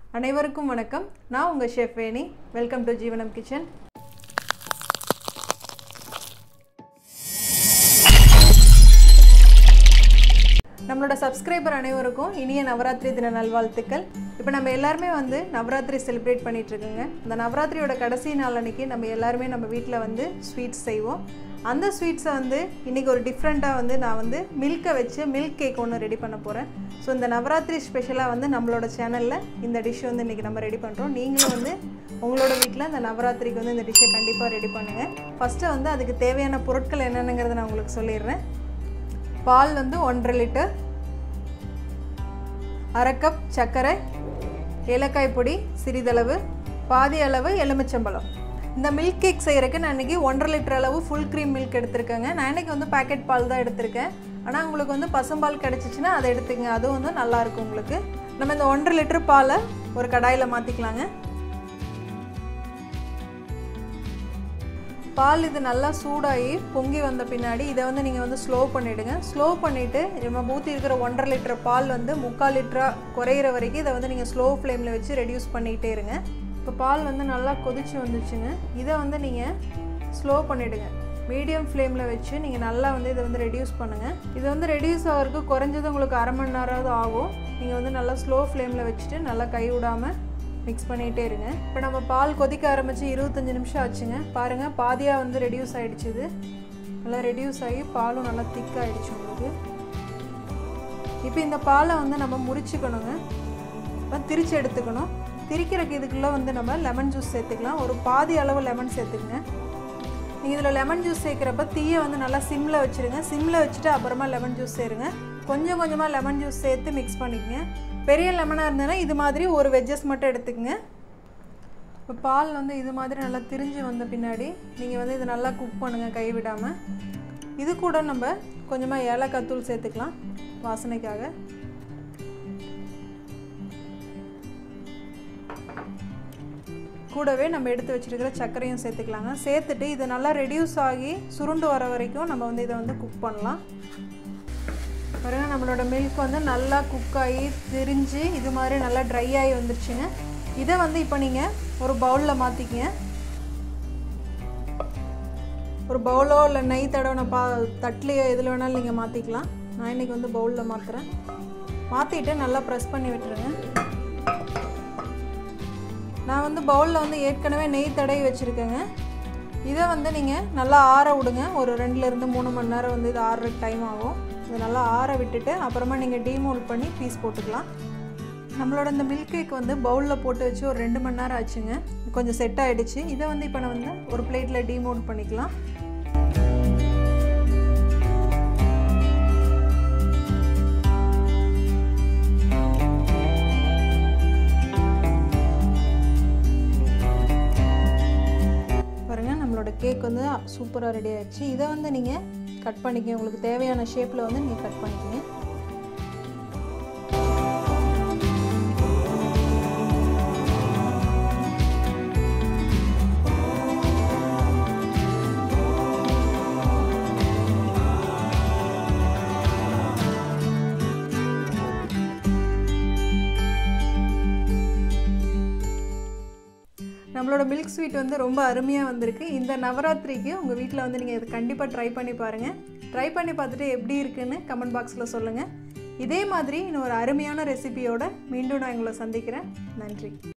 அனைவருக்கும் வணக்கம் நான் உங்கள் chef Veni welcome to Jeevanam kitchen நம்மளோட சப்ஸ்கிரைபர் அனைவருக்கும் இனிய நவராத்திரி தின நல்வாழ்த்துக்கள் இப்போ நம்ம எல்லாருமே வந்து நவராத்திரி செலிப்ரேட் பண்ணிட்டு இருக்கோங்க இந்த நவராத்திரியோட கடைசி நாள் அன்னைக்கு நம்ம எல்லாருமே நம்ம வீட்டில் வந்து ஸ்வீட்ஸ் செய்வோம் அந்த ஸ்வீட்ஸை வந்து இன்றைக்கி ஒரு டிஃப்ரெண்ட்டாக வந்து நான் வந்து மில்கை வச்சு மில்க் கேக் ஒன்று ரெடி பண்ண போகிறேன் ஸோ இந்த நவராத்திரி ஸ்பெஷலாக வந்து நம்மளோட சேனலில் இந்த டிஷ் வந்து இன்றைக்கி நம்ம ரெடி பண்ணுறோம் நீங்களும் வந்து உங்களோட வீட்டில் இந்த நவராத்திரிக்கு வந்து இந்த டிஷ்ஷை கண்டிப்பாக ரெடி பண்ணுங்கள் ஃபஸ்ட்டு வந்து அதுக்கு தேவையான பொருட்கள் என்னென்னங்கிறத நான் உங்களுக்கு சொல்லிடுறேன் பால் வந்து ஒன்றரை லிட்டர் அரை கப் சர்க்கரை ஏலக்காய் பொடி சிறிதளவு பாதி அளவு எலுமிச்சம்பழம் இந்த மில்க் கேக் செய்கிறதுக்கு நான் இன்றைக்கி ஒன்றரை லிட்டர் அளவு ஃபுல் க்ரீம் மில்க் எடுத்திருக்கேங்க நான் இன்றைக்கி வந்து பேக்கெட் பால் தான் எடுத்திருக்கேன் ஆனால் உங்களுக்கு வந்து பசும்பால் கிடச்சிச்சின்னா அதை எடுத்துக்கங்க அதுவும் வந்து நல்லாயிருக்கும் உங்களுக்கு நம்ம இந்த ஒன்றரை லிட்டர் பாலை ஒரு கடாயில் மாற்றிக்கலாங்க பால் இது நல்லா சூடாகி பொங்கி வந்த பின்னாடி இதை வந்து நீங்கள் வந்து ஸ்லோ பண்ணிவிடுங்க ஸ்லோ பண்ணிவிட்டு நம்ம ஊற்றி இருக்கிற ஒன்றரை லிட்டர் பால் வந்து முக்கால் லிட்டராக குறையிற வரைக்கும் இதை வந்து நீங்கள் ஸ்லோ ஃப்ளேமில் வச்சு ரெடியூஸ் பண்ணிகிட்டே இருங்க இப்போ பால் வந்து நல்லா கொதிச்சு வந்துச்சுங்க இதை வந்து நீங்கள் ஸ்லோ பண்ணிவிடுங்க மீடியம் ஃப்ளேமில் வச்சு நீங்கள் நல்லா வந்து இதை வந்து ரெடியூஸ் பண்ணுங்கள் இது வந்து ரெடியூஸ் ஆகிறதுக்கு குறைஞ்சது உங்களுக்கு அரை மணி நேரமாவது ஆகும் நீங்கள் வந்து நல்லா ஸ்லோ ஃப்ளேமில் வச்சுட்டு நல்லா கை விடாமல் மிக்ஸ் பண்ணிகிட்டே இருங்க இப்போ நம்ம பால் கொதிக்க ஆரம்பித்து இருபத்தஞ்சி நிமிஷம் ஆச்சுங்க பாருங்கள் பாதியாக வந்து ரெடியூஸ் ஆகிடுச்சு இது நல்லா ரெடியூஸ் ஆகி பாலும் நல்லா திக் ஆகிடுச்சு உங்களுக்கு இப்போ இந்த பாலை வந்து நம்ம முறிச்சுக்கணுங்க அப்புறம் திரிச்சு எடுத்துக்கணும் திரிக்கிறக்கு இதுக்குள்ளே வந்து நம்ம லெமன் ஜூஸ் சேர்த்துக்கலாம் ஒரு பாதி அளவு லெமன் சேர்த்துக்குங்க நீங்கள் இதில் லெமன் ஜூஸ் சேர்க்குறப்ப தீயை வந்து நல்லா சிம்மில் வச்சுருங்க சிம்மில் வச்சுட்டு அப்புறமா லெமன் ஜூஸ் சேருங்க கொஞ்சம் கொஞ்சமாக லெமன் ஜூஸ் சேர்த்து மிக்ஸ் பண்ணிக்கங்க பெரிய லெமனாக இருந்ததுன்னா இது மாதிரி ஒரு வெஜ்ஜஸ் மட்டும் எடுத்துக்கங்க இப்போ பால் வந்து இது மாதிரி நல்லா திரிஞ்சு வந்த பின்னாடி நீங்கள் வந்து இதை நல்லா குக் பண்ணுங்கள் கை விடாமல் இது கூட நம்ம கொஞ்சமாக ஏலக்காய் தூள் சேர்த்துக்கலாம் வாசனைக்காக கூடவே நம்ம எடுத்து வச்சுருக்கிற சர்க்கரையும் சேர்த்துக்கலாங்க சேர்த்துட்டு இது நல்லா ரெடியூஸ் ஆகி சுருண்டு வர வரைக்கும் நம்ம வந்து இதை வந்து குக் பண்ணலாம் பாருங்க நம்மளோட மில்க் வந்து நல்லா குக் ஆகி திரிஞ்சு இது மாதிரி நல்லா ட்ரை ஆகி வந்துருச்சுங்க இதை வந்து இப்போ நீங்கள் ஒரு பவுலில் மாற்றிக்கிங்க ஒரு பவுலோ இல்லை நெய் தடவின பா தட்லியோ எதில் வேணாலும் நீங்கள் மாற்றிக்கலாம் நான் இன்றைக்கி வந்து பவுலில் மாற்றுறேன் மாற்றிட்டு நல்லா ப்ரெஸ் பண்ணி விட்டுருங்க நான் வந்து பவுலில் வந்து ஏற்கனவே நெய் தடவி வச்சுருக்கேங்க இதை வந்து நீங்கள் நல்லா ஆற விடுங்க ஒரு ரெண்டுலேருந்து மூணு மணி நேரம் வந்து இது ஆறுறதுக்கு டைம் ஆகும் இது நல்லா ஆற விட்டுட்டு அப்புறமா நீங்கள் டீமோல்ட் பண்ணி பீஸ் போட்டுக்கலாம் நம்மளோட இந்த மில்க் கேக் வந்து பவுலில் போட்டு வச்சு ஒரு ரெண்டு மணி நேரம் ஆச்சுங்க கொஞ்சம் செட் ஆகிடுச்சு இதை வந்து இப்போ நான் வந்து ஒரு பிளேட்டில் டீமோல்ட் பண்ணிக்கலாம் பாருங்கள் நம்மளோட கேக் வந்து சூப்பராக ரெடி ஆயிடுச்சு இதை வந்து நீங்கள் கட் பண்ணிக்க உங்களுக்கு தேவையான ஷேப்பில் வந்து நீங்கள் கட் பண்ணிக்கங்க நம்மளோட மில்க் ஸ்வீட் வந்து ரொம்ப அருமையாக வந்திருக்கு இந்த நவராத்திரிக்கு உங்கள் வீட்டில் வந்து நீங்கள் இது கண்டிப்பாக ட்ரை பண்ணி பாருங்கள் ட்ரை பண்ணி பார்த்துட்டு எப்படி இருக்குன்னு கமெண்ட் பாக்ஸில் சொல்லுங்கள் இதே மாதிரி இன்னும் ஒரு அருமையான ரெசிபியோட மீண்டும் நான் உங்களை சந்திக்கிறேன் நன்றி